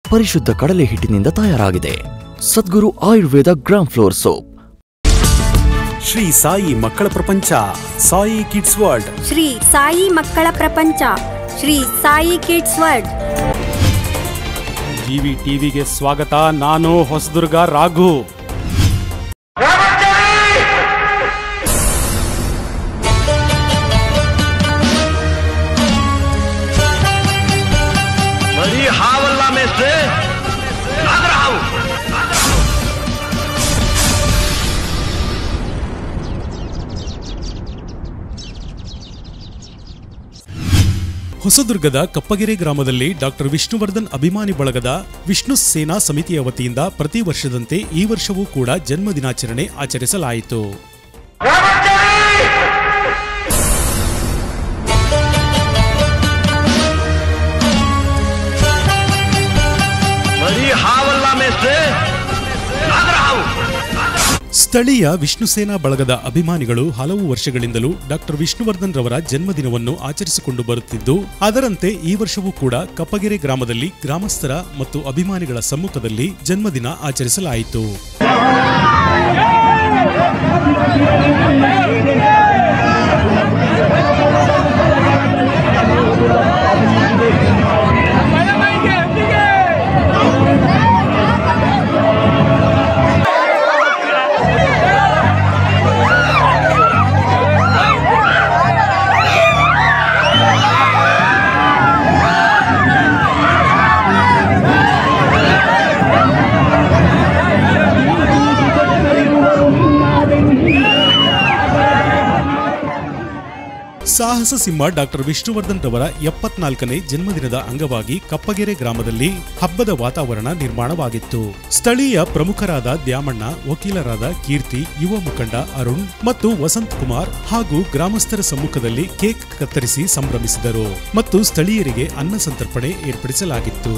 ಪರಿಶುದ್ಧ ಕಡಲೆ ಹಿಟ್ಟಿನಿಂದ ತಯಾರಾಗಿದೆ Sadguru Ayurveda gram flour soap Shri Sai ಮಕ್ಕಳ ಪ್ರಪಂಚ ಸಾಯಿ ಕಿಡ್ಸ್ ವರ್ಲ್ಡ್ ಶ್ರೀ ಸಾಯಿ ಮಕ್ಕಳ ಪ್ರಪಂಚ Shri Sai kids world GV ಟಿವಿಗೆ ಸ್ವಾಗತ ನಾನು ಹೊಸದುರ್ಗ ರಾಘು बड़ी हावल्ला में से भाग रहा हूं ಹೊಸದುರ್ಗದ ಕಪ್ಪಗೆರೆ ಗ್ರಾಮದಲ್ಲಿ ಡಾಕ್ಟರ್ ವಿಷ್ಣುವರ್ಧನ್ ಅಭಿಮಾನಿ ಬಳಗದ ವಿಷ್ಣು ಸೇನಾ ಸಮಿತಿಯ ವತಿಯಿಂದ ಪ್ರತಿ ವರ್ಷದಂತೆ ಈ ವರ್ಷವೂ ಕೂಡ ಜನ್ಮ ದಿನಾಚರಣೆ ಆಚರಿಸಲಾಯಿತು बड़ी हावल्ला में से भाग रहा हूं ಸ್ಥಳೀಯ ವಿಷ್ಣು ಸೇನಾ ಬಳಗದ ಅಭಿಮಾನಿಗಳು ಹಲವು ವರ್ಷಗಳಿಂದಲೂ ಡಾಕ್ಟರ್ ವಿಷ್ಣುವರ್ಧನ್ ರವರ ಜನ್ಮದಿನವನ್ನು ಆಚರಿಸಿಕೊಂಡು ಬರುತ್ತಿದ್ದು ಅದರಂತೆ ಈ ವರ್ಷವೂ ಕೂಡ ಕಪ್ಪಗೆರೆ ಗ್ರಾಮದಲ್ಲಿ ಗ್ರಾಮಸ್ಥರ ಮತ್ತು ಅಭಿಮಾನಿಗಳ ಸಮ್ಮುಖದಲ್ಲಿ ಜನ್ಮದಿನ ಆಚರಿಸಲಾಯಿತು ಸಾಹಸ ಸಿಂಹ ಡಾಕ್ಟರ್ ವಿಷ್ಣುವರ್ಧನ್ ರವರ ಎಪ್ಪತ್ನಾಲ್ಕನೇ ಜನ್ಮದಿನದ ಅಂಗವಾಗಿ ಕಪ್ಪಗೆರೆ ಗ್ರಾಮದಲ್ಲಿ ಹಬ್ಬದ ವಾತಾವರಣ ನಿರ್ಮಾಣವಾಗಿತ್ತು ಸ್ಥಳೀಯ ಪ್ರಮುಖರಾದ ದ್ಯಾಮಣ್ಣ ವಕೀಲರಾದ ಕೀರ್ತಿ ಯುವ ಮುಖಂಡ ಅರುಣ್ ಮತ್ತು ವಸಂತ್ ಕುಮಾರ್ ಹಾಗೂ ಗ್ರಾಮಸ್ಥರ ಸಮ್ಮುಖದಲ್ಲಿ ಕೇಕ್ ಕತ್ತರಿಸಿ ಸಂಭ್ರಮಿಸಿದರು ಮತ್ತು ಸ್ಥಳೀಯರಿಗೆ ಅನ್ನ ಸಂತರ್ಪಣೆ ಏರ್ಪಡಿಸಲಾಗಿತ್ತು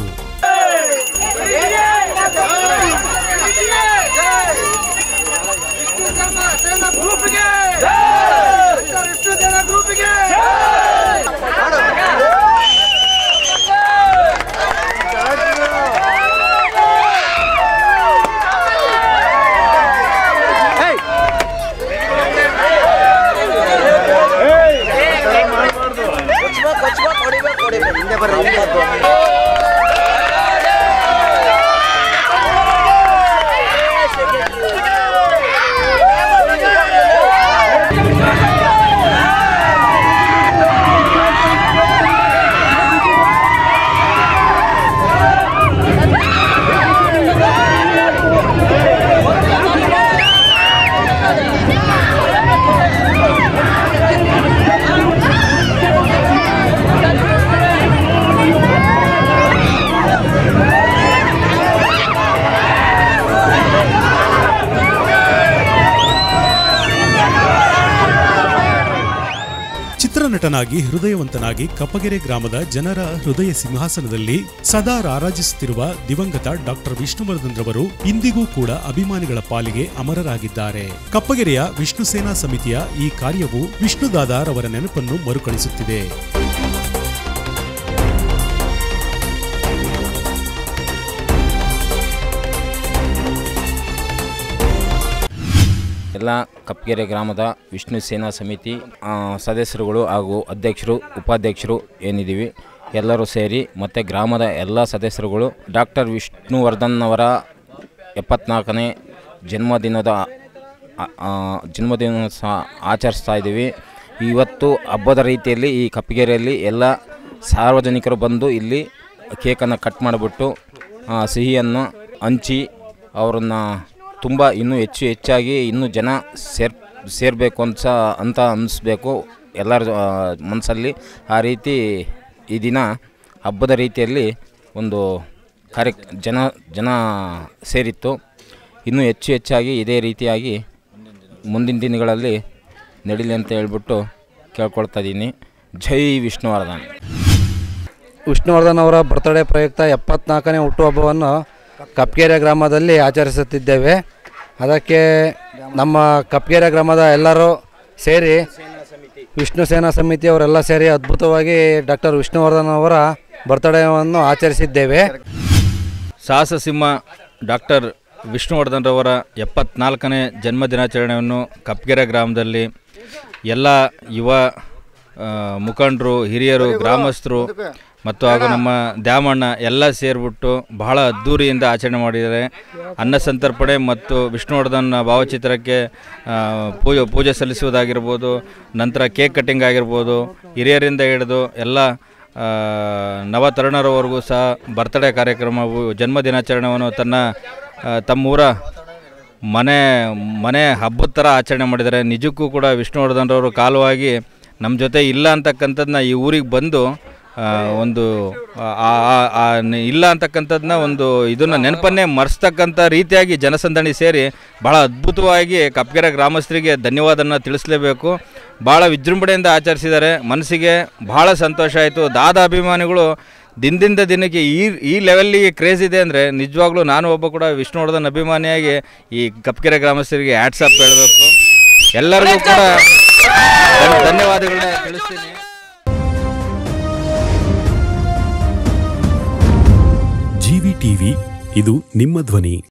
ಚಿತ್ರನಟನಾಗಿ ಹೃದಯವಂತನಾಗಿ ಕಪ್ಪಗೆರೆ ಗ್ರಾಮದ ಜನರ ಹೃದಯ ಸಿಂಹಾಸನದಲ್ಲಿ ಸದಾ ರಾರಾಜಿಸುತ್ತಿರುವ ದಿವಂಗತ ಡಾಕ್ಟರ್ ವಿಷ್ಣುವರ್ಧನ್ ರವರು ಇಂದಿಗೂ ಕೂಡ ಅಭಿಮಾನಿಗಳ ಪಾಲಿಗೆ ಅಮರರಾಗಿದ್ದಾರೆ ಕಪ್ಪಗೆರೆಯ ವಿಷ್ಣು ಸೇನಾ ಸಮಿತಿಯ ಈ ಕಾರ್ಯವು ವಿಷ್ಣುದಾದಾರ್ ಅವರ ನೆನಪನ್ನು ಮರುಕಳಿಸುತ್ತಿದೆ ಎಲ್ಲ ಕಪ್ಪಗೆರೆ ಗ್ರಾಮದ ವಿಷ್ಣು ಸೇನಾ ಸಮಿತಿ ಆ, ಸದಸ್ಯರುಗಳು ಹಾಗೂ ಅಧ್ಯಕ್ಷರು ಉಪಾಧ್ಯಕ್ಷರು ಏನಿದ್ದೀವಿ ಎಲ್ಲರೂ ಸೇರಿ ಮತ್ತು ಗ್ರಾಮದ ಎಲ್ಲ ಸದಸ್ಯರುಗಳು ಡಾಕ್ಟರ್ ವಿಷ್ಣುವರ್ಧನ್ ಅವರ ಎಪ್ಪತ್ನಾಲ್ಕನೇ ಜನ್ಮದಿನದ ಆ, ಆ, ಜನ್ಮದಿನ ಸಹ ಆಚರಿಸ್ತಾ ಇದ್ದೀವಿ ಇವತ್ತು ಹಬ್ಬದ ರೀತಿಯಲ್ಲಿ ಈ ಕಪ್ಪಗೆರೆಯಲ್ಲಿ ಎಲ್ಲ ಸಾರ್ವಜನಿಕರು ಬಂದು ಇಲ್ಲಿ ಕೇಕನ್ನು ಕಟ್ ಮಾಡಿಬಿಟ್ಟು ಆ, ಸಿಹಿಯನ್ನು ಹಂಚಿ ಅವರನ್ನು ತುಂಬ ಇನ್ನೂ ಹೆಚ್ಚು ಹೆಚ್ಚಾಗಿ ಇನ್ನೂ ಜನ ಸೇರ್ ಸೇರಬೇಕು ಅಂತ ಅಂತ ಅನ್ನಿಸ್ಬೇಕು ಎಲ್ಲರ ಆ, ಮನಸ್ಸಲ್ಲಿ ಆ ರೀತಿ ಈ ದಿನ ಹಬ್ಬದ ರೀತಿಯಲ್ಲಿ ಒಂದು ಕಾರ್ಯ ಜನ ಜನ ಸೇರಿತ್ತು ಇನ್ನೂ ಹೆಚ್ಚು ಹೆಚ್ಚಾಗಿ ಇದೇ ರೀತಿಯಾಗಿ ಮುಂದಿನ ದಿನಗಳಲ್ಲಿ ನಡೀಲಿ ಅಂತ ಹೇಳ್ಬಿಟ್ಟು ಕೇಳ್ಕೊಳ್ತಾ ಇದ್ದೀನಿ ಜೈ ವಿಷ್ಣುವರ್ಧನ್ ವಿಷ್ಣುವರ್ಧನ್ ಅವರ ಬರ್ತ್ಡೇ ಪ್ರಯುಕ್ತ ಎಪ್ಪತ್ನಾಲ್ಕನೇ ಹುಟ್ಟುಹಬ್ಬವನ್ನು ಕಪ್ಗೆರೆ ಗ್ರಾಮದಲ್ಲಿ ಆಚರಿಸುತ್ತಿದ್ದೇವೆ ಅದಕ್ಕೆ ನಮ್ಮ ಕಪ್ಗೆರೆ ಗ್ರಾಮದ ಎಲ್ಲರೂ ಸೇರಿ ವಿಷ್ಣು ಸೇನಾ ಸಮಿತಿಯವರೆಲ್ಲ ಸೇರಿ ಅದ್ಭುತವಾಗಿ ಡಾಕ್ಟರ್ ವಿಷ್ಣುವರ್ಧನ್ ಅವರ ಬರ್ತ್ಡೇವನ್ನು ಆಚರಿಸಿದ್ದೇವೆ ಸಾಹಸ ಸಿಂಹ ಡಾಕ್ಟರ್ ವಿಷ್ಣುವರ್ಧನ್ರವರ ಎಪ್ಪತ್ನಾಲ್ಕನೇ ಜನ್ಮದಿನಾಚರಣೆಯನ್ನು ಕಪ್ಗೆರೆ ಗ್ರಾಮದಲ್ಲಿ ಎಲ್ಲ ಯುವ ಆ, ಮುಖಂಡರು ಹಿರಿಯರು ಗ್ರಾಮಸ್ಥರು ಮತ್ತು ಹಾಗೂ ನಮ್ಮ ದ್ಯಾಮಣ್ಣ ಎಲ್ಲ ಸೇರಿಬಿಟ್ಟು ಬಹಳ ಅದ್ಧೂರಿಯಿಂದ ಆಚರಣೆ ಮಾಡಿದ್ದಾರೆ ಅನ್ನ ಸಂತರ್ಪಣೆ ಮತ್ತು ವಿಷ್ಣುವರ್ಧನ್ ಭಾವಚಿತ್ರಕ್ಕೆ ಆ, ಪೂಜೆ ಪೂಜೆ ಸಲ್ಲಿಸುವುದಾಗಿರ್ಬೋದು ನಂತರ ಕೇಕ್ ಕಟ್ಟಿಂಗ್ ಆಗಿರ್ಬೋದು ಹಿರಿಯರಿಂದ ಹಿಡಿದು ಎಲ್ಲ ಆ, ನವ ತರುಣರವರೆಗೂ ಸಹ ಬರ್ತ್ಡೇ ಕಾರ್ಯಕ್ರಮವು ಜನ್ಮ ದಿನಾಚರಣೆಯನ್ನು ತನ್ನ ಆ, ತಮ್ಮೂರ ಮನೆ ಮನೆ ಹಬ್ಬದ ಥರ ಆಚರಣೆ ಮಾಡಿದ್ದಾರೆ ನಿಜಕ್ಕೂ ಕೂಡ ವಿಷ್ಣುವರ್ಧನ್ರವರು ಕಾಲವಾಗಿ ನಮ್ಮ ಜೊತೆ ಇಲ್ಲ ಅಂತಕ್ಕಂಥದ್ದನ್ನ ಈ ಊರಿಗೆ ಬಂದು ಆ, ಒಂದು ಆ- ಆ- ಆ ನ- ಇಲ್ಲ ಅಂತಕ್ಕಂಥದ್ದನ್ನ ಒಂದು ಇದನ್ನು ನೆನಪನ್ನೇ ಮರೆಸ್ತಕ್ಕಂಥ ರೀತಿಯಾಗಿ ಜನಸಂದಣಿ ಸೇರಿ ಭಾಳ ಅದ್ಭುತವಾಗಿ ಕಪ್ಗೆರೆ ಗ್ರಾಮಸ್ಥರಿಗೆ ಧನ್ಯವಾದನ ತಿಳಿಸಲೇಬೇಕು ಭಾಳ ವಿಜೃಂಭಣೆಯಿಂದ ಆಚರಿಸಿದ್ದಾರೆ ಮನಸ್ಸಿಗೆ ಭಾಳ ಸಂತೋಷ ಆಯಿತು ದಾದ ಅಭಿಮಾನಿಗಳು ದಿನದಿಂದ ದಿನಕ್ಕೆ ಈ ಈ ಲೆವೆಲ್ಲಿಗೆ ಕ್ರೇಜ್ ಇದೆ ಅಂದರೆ ನಿಜವಾಗ್ಲೂ ನಾನು ಒಬ್ಬ ಕೂಡ ವಿಷ್ಣುವರ್ಧನ್ ಅಭಿಮಾನಿಯಾಗಿ ಈ ಕಪ್ಕೆರೆ ಗ್ರಾಮಸ್ಥರಿಗೆ ಆ್ಯಡ್ಸಪ್ ಹೇಳಬೇಕು ಎಲ್ಲರಿಗೂ ಕೂಡ ಧನ್- ಧನ್ಯವಾದಗಳನ್ನ ತಿಳಿಸ್ತೀನಿ ಜಿವಿ ಟಿವಿ ಇದು ನಿಮ್ಮ ಧ್ವನಿ